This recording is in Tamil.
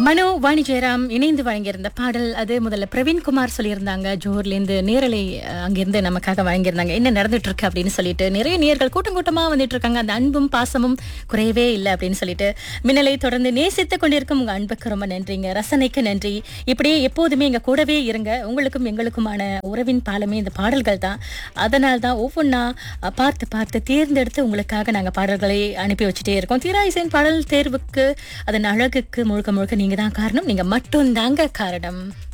மனோ வாணி ஜெயராம் இணைந்து வழங்கியிருந்த பாடல் அது முதல்ல பிரவீன்குமார் சொல்லியிருந்தாங்க ஜோர்லேருந்து நேரலை அஹ், அங்கிருந்து நமக்காக வழங்கியிருந்தாங்க என்ன நடந்துட்டு இருக்கு அப்படின்னு சொல்லிட்டு நிறைய நேர்கள் கூட்டம் கூட்டமா வந்துட்டு இருக்காங்க அந்த அன்பும் பாசமும் குறையவே இல்லை அப்படின்னு சொல்லிட்டு மின்னலை தொடர்ந்து நேசித்துக் கொண்டிருக்கும் உங்க அன்புக்கு ரொம்ப நன்றிங்க ரசனைக்கு நன்றி இப்படியே எப்போதுமே எங்க கூடவே இருங்க உங்களுக்கும் எங்களுக்குமான உறவின் பாலமே இந்த பாடல்கள் தான் அதனால தான் ஒவ்வொன்றா அஹ், பார்த்து பார்த்து தேர்ந்தெடுத்து உங்களுக்காக நாங்க பாடல்களை அனுப்பி வச்சுட்டே இருக்கோம் தீராயிசன் பாடல் தேர்வுக்கு அதன் அழகுக்கு முழுக்க முழுக்க நீங்க தான் காரணம் நீங்க மட்டும்தாங்க காரணம்